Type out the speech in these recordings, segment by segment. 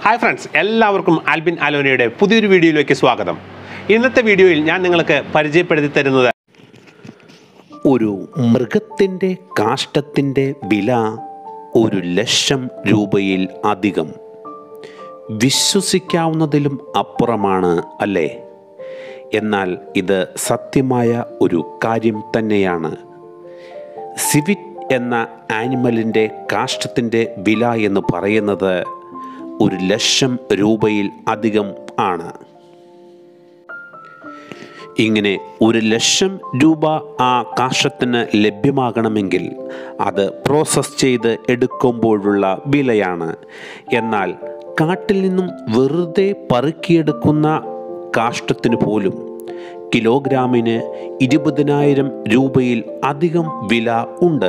hi friends എല്ലാവർക്കും ആൽബിൻ അലോനയുടെ പുതിയൊരു വീഡിയോയിലേക്ക് സ്വാഗതം ഇന്നത്തെ വീഡിയോയിൽ ഞാൻ നിങ്ങൾക്ക് പരിചയപ്പെടുത്തി തരുന്നത് ഒരു മൃഗത്തിൻ്റെ കാഷ്ടത്തിൻ്റെ വില ഒരു ലക്ഷം രൂപയിൽ അധികം വിശ്വസിക്കാവുന്നതിലും അപ്പുറമാണ് അല്ലേ എന്നാൽ ഇത് സത്യമായ ഒരു കാര്യം തന്നെയാണ് സിവിറ്റ് എന്ന ആനിമലിൻ്റെ കാഷ്ടത്തിൻ്റെ വില എന്ന് പറയുന്നത് ഒരു ലക്ഷം രൂപയിൽ അധികം ആണ് ഇങ്ങനെ ഒരു ലക്ഷം രൂപ ആ കാഷ്ടത്തിന് ലഭ്യമാകണമെങ്കിൽ അത് പ്രോസസ് ചെയ്ത് എടുക്കുമ്പോഴുള്ള വിലയാണ് എന്നാൽ കാട്ടിൽ നിന്നും വെറുതെ പറുക്കിയെടുക്കുന്ന കാഷ്ടത്തിന് പോലും കിലോഗ്രാമിന് ഇരുപതിനായിരം രൂപയിൽ അധികം വില ഉണ്ട്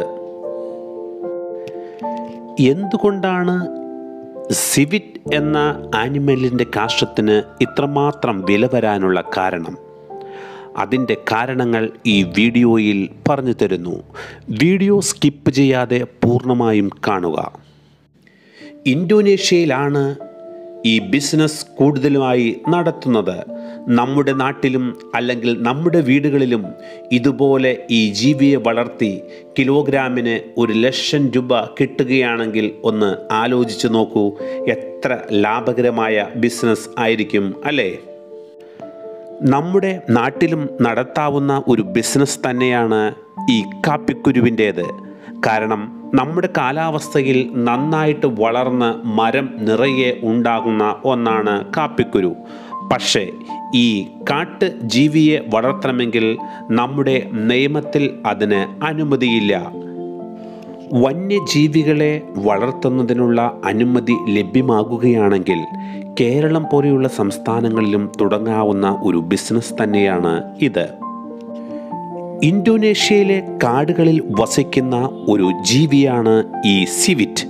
എന്തുകൊണ്ടാണ് സിവിറ്റ് എന്ന ആനിമലിൻ്റെ കാഷ്ടത്തിന് ഇത്രമാത്രം വില വരാനുള്ള കാരണം അതിൻ്റെ കാരണങ്ങൾ ഈ വീഡിയോയിൽ പറഞ്ഞു തരുന്നു വീഡിയോ സ്കിപ്പ് ചെയ്യാതെ പൂർണ്ണമായും കാണുക ഇന്തോനേഷ്യയിലാണ് ഈ ബിസിനസ് കൂടുതലുമായി നടത്തുന്നത് നമ്മുടെ നാട്ടിലും അല്ലെങ്കിൽ നമ്മുടെ വീടുകളിലും ഇതുപോലെ ഈ ജീവിയെ വളർത്തി കിലോഗ്രാമിന് ഒരു ലക്ഷം രൂപ കിട്ടുകയാണെങ്കിൽ ഒന്ന് ആലോചിച്ച് നോക്കൂ എത്ര ലാഭകരമായ ബിസിനസ് ആയിരിക്കും അല്ലേ നമ്മുടെ നാട്ടിലും നടത്താവുന്ന ഒരു ബിസിനസ് തന്നെയാണ് ഈ കാപ്പിക്കുരുവിൻ്റേത് കാരണം നമ്മുടെ കാലാവസ്ഥയിൽ നന്നായിട്ട് വളർന്ന് മരം നിറയെ ഉണ്ടാകുന്ന ഒന്നാണ് കാപ്പിക്കുരു പക്ഷേ ഈ കാട്ട് ജീവിയെ വളർത്തണമെങ്കിൽ നമ്മുടെ നിയമത്തിൽ അതിന് അനുമതിയില്ല വന്യജീവികളെ വളർത്തുന്നതിനുള്ള അനുമതി ലഭ്യമാകുകയാണെങ്കിൽ കേരളം പോലെയുള്ള സംസ്ഥാനങ്ങളിലും തുടങ്ങാവുന്ന ഒരു ബിസിനസ് തന്നെയാണ് ഇത് ഇന്തോനേഷ്യയിലെ കാടുകളിൽ വസിക്കുന്ന ഒരു ജീവിയാണ് ഈ സിവിറ്റ്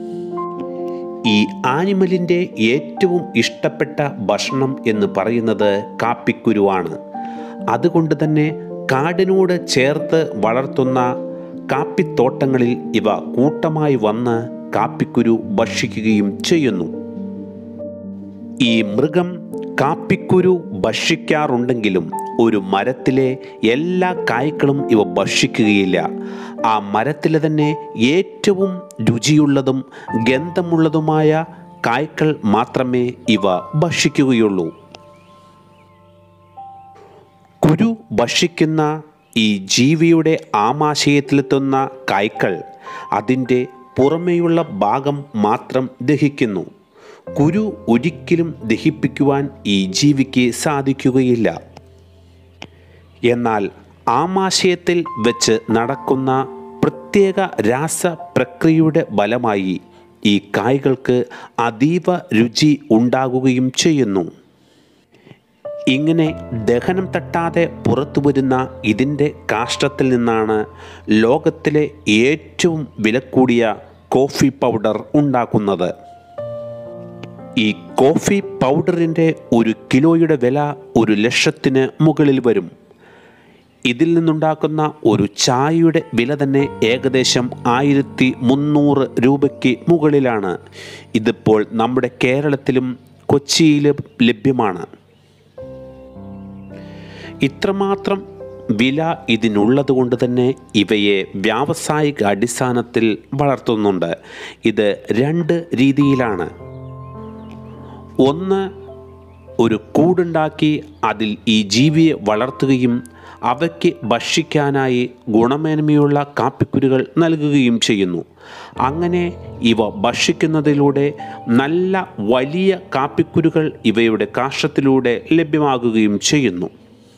ഈ ആനിമലിൻ്റെ ഏറ്റവും ഇഷ്ടപ്പെട്ട ഭക്ഷണം എന്ന് പറയുന്നത് കാപ്പിക്കുരുവാണ് അതുകൊണ്ട് തന്നെ കാടിനോട് ചേർത്ത് വളർത്തുന്ന കാപ്പിത്തോട്ടങ്ങളിൽ ഇവ കൂട്ടമായി വന്ന് കാപ്പിക്കുരു ഭക്ഷിക്കുകയും ചെയ്യുന്നു ഈ മൃഗം കാപ്പിക്കുരു ഭക്ഷിക്കാറുണ്ടെങ്കിലും ഒരു മരത്തിലെ എല്ലാ കായ്ക്കളും ഇവ ഭക്ഷിക്കുകയില്ല ആ മരത്തിലെ തന്നെ ഏറ്റവും രുചിയുള്ളതും ഗന്ധമുള്ളതുമായ കായ്ക്കൾ മാത്രമേ ഇവ ഭക്ഷിക്കുകയുള്ളൂ കുരു ഭക്ഷിക്കുന്ന ഈ ജീവിയുടെ ആമാശയത്തിലെത്തുന്ന കായ്ക്കൾ അതിൻ്റെ പുറമേയുള്ള ഭാഗം മാത്രം ദഹിക്കുന്നു കുരു ഒരിക്കലും ദഹിപ്പിക്കുവാൻ ഈ ജീവിക്ക് സാധിക്കുകയില്ല എന്നാൽ ആമാശയത്തിൽ വെച്ച് നടക്കുന്ന പ്രത്യേക രാസപ്രക്രിയയുടെ ഫലമായി ഈ കായ്കൾക്ക് അതീവ രുചി ഉണ്ടാകുകയും ചെയ്യുന്നു ഇങ്ങനെ ദഹനം തട്ടാതെ പുറത്തു വരുന്ന ഇതിൻ്റെ കാഷ്ടത്തിൽ നിന്നാണ് ലോകത്തിലെ ഏറ്റവും വിലക്കൂടിയ കോഫി പൗഡർ ഉണ്ടാക്കുന്നത് ഈ കോഫി പൗഡറിൻ്റെ ഒരു കിലോയുടെ വില ഒരു ലക്ഷത്തിന് മുകളിൽ വരും ഇതിൽ നിന്നുണ്ടാക്കുന്ന ഒരു ചായയുടെ വില തന്നെ ഏകദേശം ആയിരത്തി മുന്നൂറ് രൂപയ്ക്ക് മുകളിലാണ് ഇതിപ്പോൾ നമ്മുടെ കേരളത്തിലും കൊച്ചിയിലും ലഭ്യമാണ് ഇത്രമാത്രം വില ഇതിനുള്ളത് കൊണ്ട് തന്നെ ഇവയെ വ്യാവസായിക അടിസ്ഥാനത്തിൽ വളർത്തുന്നുണ്ട് ഇത് രണ്ട് രീതിയിലാണ് ഒന്ന് ഒരു കൂടുണ്ടാക്കി അതിൽ ഈ ജീവിയെ വളർത്തുകയും അവയ്ക്ക് ഭക്ഷിക്കാനായി ഗുണമേന്മയുള്ള കാപ്പിക്കുരുകൾ നൽകുകയും ചെയ്യുന്നു അങ്ങനെ ഇവ ഭക്ഷിക്കുന്നതിലൂടെ നല്ല വലിയ കാപ്പിക്കുരുകൾ ഇവയുടെ കാഷ്ടത്തിലൂടെ ലഭ്യമാകുകയും ചെയ്യുന്നു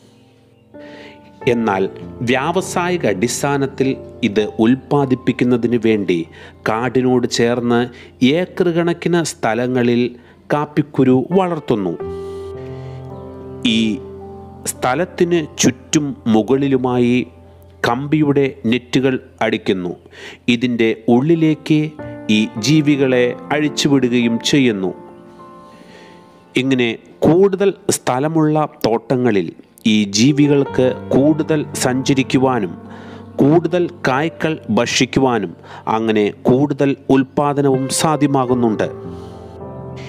എന്നാൽ വ്യാവസായിക അടിസ്ഥാനത്തിൽ ഇത് ഉൽപ്പാദിപ്പിക്കുന്നതിന് വേണ്ടി കാടിനോട് ചേർന്ന് ഏക്കർ കണക്കിന് സ്ഥലങ്ങളിൽ കാപ്പിക്കുരു വളർത്തുന്നു ഈ സ്ഥലത്തിന് ചുറ്റും മുകളിലുമായി കമ്പിയുടെ നെറ്റുകൾ അടിക്കുന്നു ഇതിൻ്റെ ഉള്ളിലേക്ക് ഈ ജീവികളെ അഴിച്ചുവിടുകയും ചെയ്യുന്നു ഇങ്ങനെ കൂടുതൽ സ്ഥലമുള്ള തോട്ടങ്ങളിൽ ഈ ജീവികൾക്ക് കൂടുതൽ സഞ്ചരിക്കുവാനും കൂടുതൽ കായ്ക്കൾ ഭക്ഷിക്കുവാനും അങ്ങനെ കൂടുതൽ ഉൽപാദനവും സാധ്യമാകുന്നുണ്ട്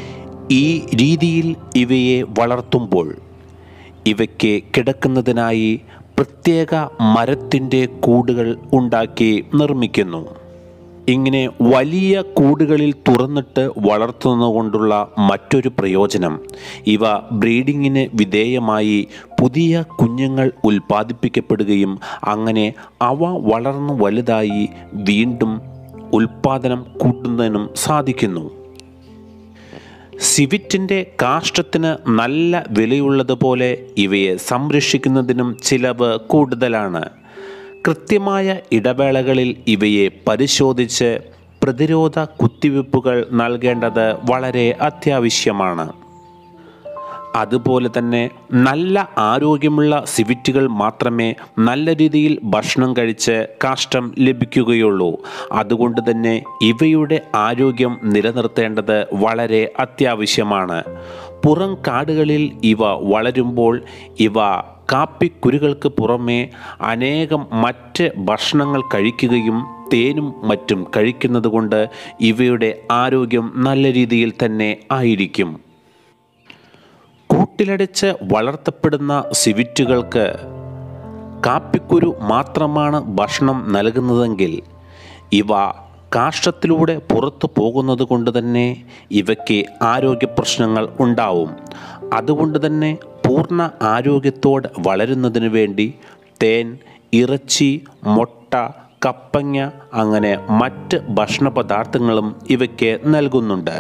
ഈ രീതിയിൽ ഇവയെ വളർത്തുമ്പോൾ ഇവയ്ക്ക് കിടക്കുന്നതിനായി പ്രത്യേക മരത്തിൻ്റെ കൂടുകൾ ഉണ്ടാക്കി നിർമ്മിക്കുന്നു ഇങ്ങനെ വലിയ കൂടുകളിൽ തുറന്നിട്ട് വളർത്തുന്നതുകൊണ്ടുള്ള മറ്റൊരു പ്രയോജനം ഇവ ബ്രീഡിങ്ങിന് വിധേയമായി പുതിയ കുഞ്ഞുങ്ങൾ ഉൽപ്പാദിപ്പിക്കപ്പെടുകയും അങ്ങനെ അവ വളർന്നു വലുതായി വീണ്ടും ഉൽപ്പാദനം കൂട്ടുന്നതിനും സാധിക്കുന്നു സിവിറ്റിൻ്റെ കാഷ്ടത്തിന് നല്ല വിലയുള്ളതുപോലെ ഇവയെ സംരക്ഷിക്കുന്നതിനും ചിലവ് കൂടുതലാണ് കൃത്യമായ ഇടവേളകളിൽ ഇവയെ പരിശോധിച്ച് പ്രതിരോധ കുത്തിവയ്പ്പുകൾ നൽകേണ്ടത് വളരെ അത്യാവശ്യമാണ് അതുപോലെ തന്നെ നല്ല ആരോഗ്യമുള്ള സിവിറ്റുകൾ മാത്രമേ നല്ല രീതിയിൽ ഭക്ഷണം കഴിച്ച് കാഷ്ടം ലഭിക്കുകയുള്ളൂ അതുകൊണ്ട് തന്നെ ഇവയുടെ ആരോഗ്യം നിലനിർത്തേണ്ടത് വളരെ അത്യാവശ്യമാണ് പുറം കാടുകളിൽ ഇവ വളരുമ്പോൾ ഇവ കാപ്പിക്കുരുകൾക്ക് പുറമെ അനേകം മറ്റ് ഭക്ഷണങ്ങൾ കഴിക്കുകയും തേനും മറ്റും കഴിക്കുന്നത് കൊണ്ട് ഇവയുടെ ആരോഗ്യം നല്ല രീതിയിൽ തന്നെ ആയിരിക്കും കൂട്ടിലടച്ച് വളർത്തപ്പെടുന്ന സിവിറ്റുകൾക്ക് കാപ്പിക്കുരു മാത്രമാണ് ഭക്ഷണം നൽകുന്നതെങ്കിൽ ഇവ കാഷ്ടത്തിലൂടെ പുറത്തു പോകുന്നത് കൊണ്ട് തന്നെ ഇവയ്ക്ക് ആരോഗ്യ പ്രശ്നങ്ങൾ ഉണ്ടാവും അതുകൊണ്ട് തന്നെ പൂർണ്ണ ആരോഗ്യത്തോടെ വളരുന്നതിന് വേണ്ടി തേൻ ഇറച്ചി മുട്ട കപ്പങ്ങ അങ്ങനെ മറ്റ് ഭക്ഷണ പദാർത്ഥങ്ങളും ഇവയ്ക്ക് നൽകുന്നുണ്ട്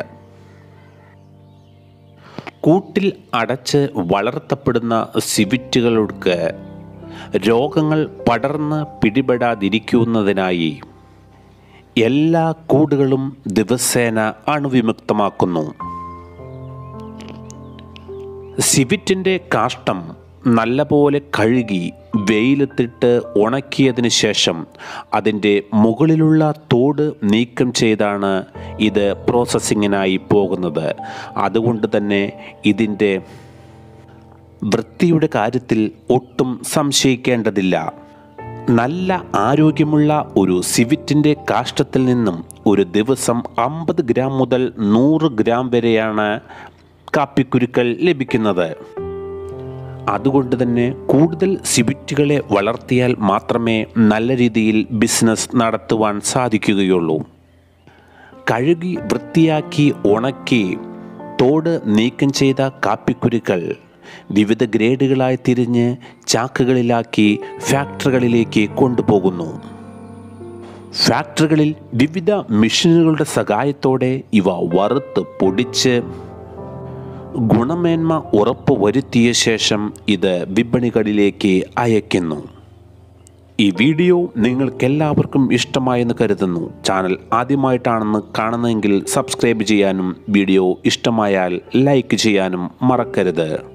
കൂട്ടിൽ അടച്ച് വളർത്തപ്പെടുന്ന സിവിറ്റുകൾക്ക് രോഗങ്ങൾ പടർന്ന് പിടിപെടാതിരിക്കുന്നതിനായി എല്ലാ കൂടുകളും ദിവസേന അണുവിമുക്തമാക്കുന്നു സിവിറ്റിൻ്റെ കാഷ്ടം നല്ലപോലെ കഴുകി വെയിലത്തിട്ട് ഉണക്കിയതിന് ശേഷം അതിൻ്റെ മുകളിലുള്ള തോട് നീക്കം ചെയ്താണ് ഇത് പ്രോസസ്സിങ്ങിനായി പോകുന്നത് അതുകൊണ്ട് തന്നെ ഇതിൻ്റെ വൃത്തിയുടെ കാര്യത്തിൽ ഒട്ടും സംശയിക്കേണ്ടതില്ല നല്ല ആരോഗ്യമുള്ള ഒരു സിവിറ്റിൻ്റെ കാഷ്ടത്തിൽ നിന്നും ഒരു ദിവസം അമ്പത് ഗ്രാം മുതൽ നൂറ് ഗ്രാം വരെയാണ് കാപ്പിക്കുരുക്കൾ ലഭിക്കുന്നത് അതുകൊണ്ട് തന്നെ കൂടുതൽ സിവിറ്റുകളെ വളർത്തിയാൽ മാത്രമേ നല്ല രീതിയിൽ ബിസിനസ് നടത്തുവാൻ സാധിക്കുകയുള്ളൂ കഴുകി വൃത്തിയാക്കി ഉണക്കി തോട് നീക്കം ചെയ്ത കാപ്പിക്കുരുക്കൾ വിവിധ ഗ്രേഡുകളായി തിരിഞ്ഞ് ചാക്കുകളിലാക്കി ഫാക്ടറികളിലേക്ക് കൊണ്ടുപോകുന്നു ഫാക്ടറികളിൽ വിവിധ മെഷീനുകളുടെ സഹായത്തോടെ ഇവ വറുത്ത് പൊടിച്ച് ഗുണമേന്മ ഉറപ്പ് വരുത്തിയ ശേഷം ഇത് വിപണികളിലേക്ക് അയക്കുന്നു ഈ വീഡിയോ നിങ്ങൾക്കെല്ലാവർക്കും ഇഷ്ടമായെന്ന് കരുതുന്നു ചാനൽ ആദ്യമായിട്ടാണെന്ന് കാണുന്നതെങ്കിൽ സബ്സ്ക്രൈബ് ചെയ്യാനും വീഡിയോ ഇഷ്ടമായാൽ ലൈക്ക് ചെയ്യാനും മറക്കരുത്